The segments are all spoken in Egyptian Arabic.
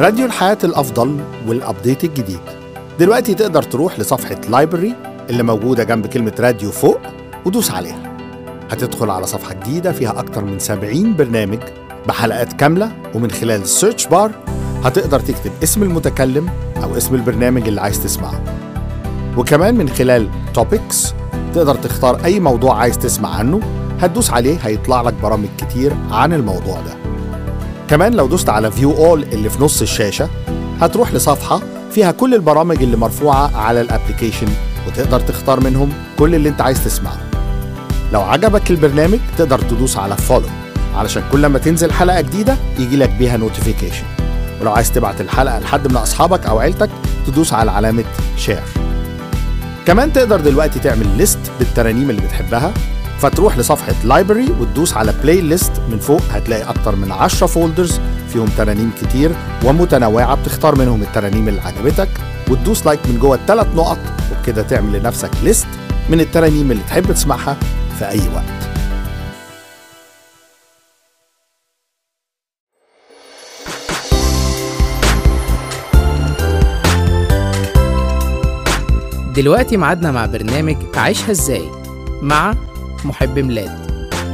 راديو الحياة الأفضل والأبديت الجديد دلوقتي تقدر تروح لصفحة لايبرري اللي موجودة جنب كلمة راديو فوق ودوس عليها هتدخل على صفحة جديدة فيها أكتر من 70 برنامج بحلقات كاملة ومن خلال السيرش بار هتقدر تكتب اسم المتكلم أو اسم البرنامج اللي عايز تسمعه وكمان من خلال توبكس تقدر تختار أي موضوع عايز تسمع عنه هتدوس عليه هيطلع لك برامج كتير عن الموضوع ده كمان لو دوست على فيو اول اللي في نص الشاشة هتروح لصفحة فيها كل البرامج اللي مرفوعة على الابليكيشن وتقدر تختار منهم كل اللي انت عايز تسمعه لو عجبك البرنامج تقدر تدوس على فولو علشان كل ما تنزل حلقة جديدة يجي لك بيها نوتيفيكيشن ولو عايز تبعت الحلقة لحد من أصحابك أو عيلتك تدوس على علامة شير كمان تقدر دلوقتي تعمل ليست بالترانيم اللي بتحبها فتروح لصفحة لايبرري وتدوس على بلاي ليست من فوق هتلاقي أكتر من 10 فولدرز فيهم ترانيم كتير ومتنوعة بتختار منهم الترانيم اللي عجبتك وتدوس لايك من جوه الثلاث نقط وبكده تعمل لنفسك ليست من الترانيم اللي تحب تسمعها في أي وقت دلوقتي ميعادنا مع برنامج عيشها ازاي مع محب ميلاد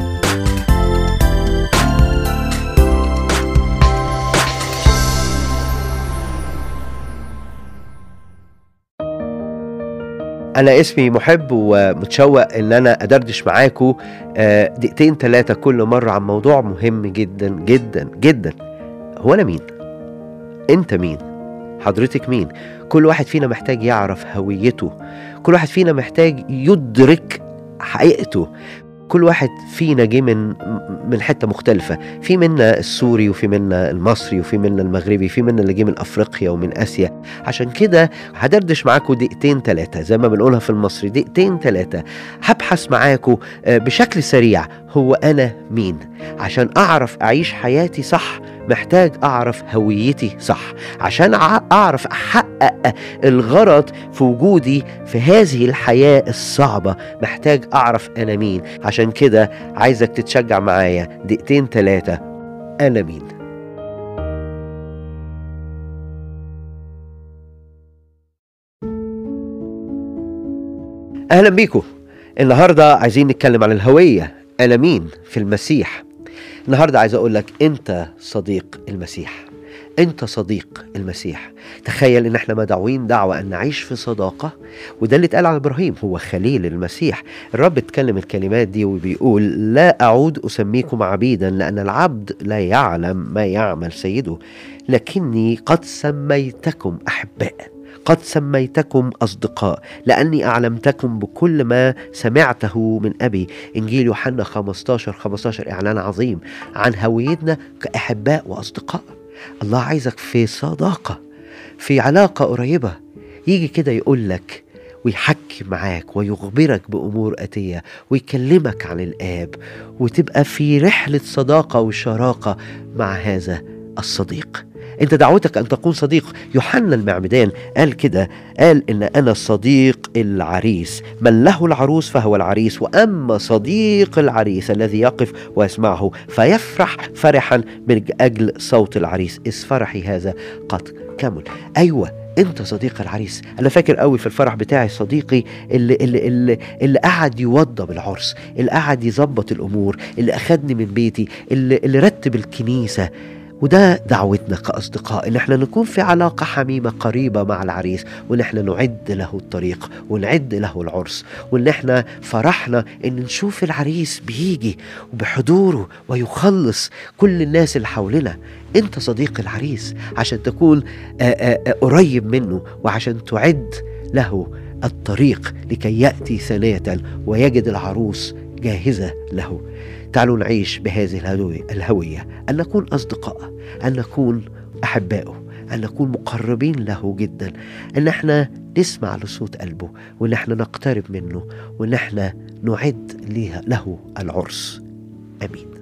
انا اسمي محب ومتشوق ان انا ادردش معاكم آه، دقيقتين ثلاثه كل مره عن موضوع مهم جدا جدا جدا هو انا مين انت مين حضرتك مين كل واحد فينا محتاج يعرف هويته كل واحد فينا محتاج يدرك حقيقته كل واحد فينا جه من من حته مختلفه في منا السوري وفي منا المصري وفي منا المغربي في منا اللي جه من افريقيا ومن اسيا عشان كده هدردش معاكم دقيقتين ثلاثه زي ما بنقولها في المصري دقيقتين ثلاثه هبحث معاكم آه، بشكل سريع هو انا مين عشان اعرف اعيش حياتي صح محتاج اعرف هويتي صح عشان أع- اعرف احقق الغرض في وجودي في هذه الحياه الصعبه محتاج اعرف انا مين عشان كده عايزك تتشجع معايا دقيقتين ثلاثه انا مين اهلا بيكم النهارده عايزين نتكلم عن الهويه انا مين في المسيح النهارده عايز اقول لك انت صديق المسيح انت صديق المسيح تخيل ان احنا مدعوين دعوه ان نعيش في صداقه وده اللي اتقال عن ابراهيم هو خليل المسيح الرب اتكلم الكلمات دي وبيقول لا اعود اسميكم عبيدا لان العبد لا يعلم ما يعمل سيده لكني قد سميتكم احباء قد سميتكم أصدقاء لأني أعلمتكم بكل ما سمعته من أبي إنجيل يوحنا 15 15 إعلان عظيم عن هويتنا كأحباء وأصدقاء الله عايزك في صداقة في علاقة قريبة يجي كده يقول لك ويحكي معاك ويخبرك بأمور آتية ويكلمك عن الآب وتبقى في رحلة صداقة وشراكة مع هذا الصديق انت دعوتك ان تكون صديق يوحنا المعمدان قال كده قال ان انا صديق العريس من له العروس فهو العريس واما صديق العريس الذي يقف ويسمعه فيفرح فرحا من اجل صوت العريس اذ فرحي هذا قد كمل ايوه انت صديق العريس انا فاكر قوي في الفرح بتاعي صديقي اللي اللي اللي, اللي قعد يوضب العرس اللي قعد يظبط الامور اللي اخدني من بيتي اللي, اللي رتب الكنيسه وده دعوتنا كأصدقاء إن احنا نكون في علاقة حميمة قريبة مع العريس وإن احنا نعد له الطريق ونعد له العرس وإن احنا فرحنا إن نشوف العريس بيجي وبحضوره ويخلص كل الناس اللي حولنا أنت صديق العريس عشان تكون آآ آآ قريب منه وعشان تعد له الطريق لكي يأتي ثانية ويجد العروس جاهزة له تعالوا نعيش بهذه الهوية, الهوية أن نكون أصدقاء أن نكون أحبائه أن نكون مقربين له جدا أن احنا نسمع لصوت قلبه وأن احنا نقترب منه وأن احنا نعد ليه- له العرس آمين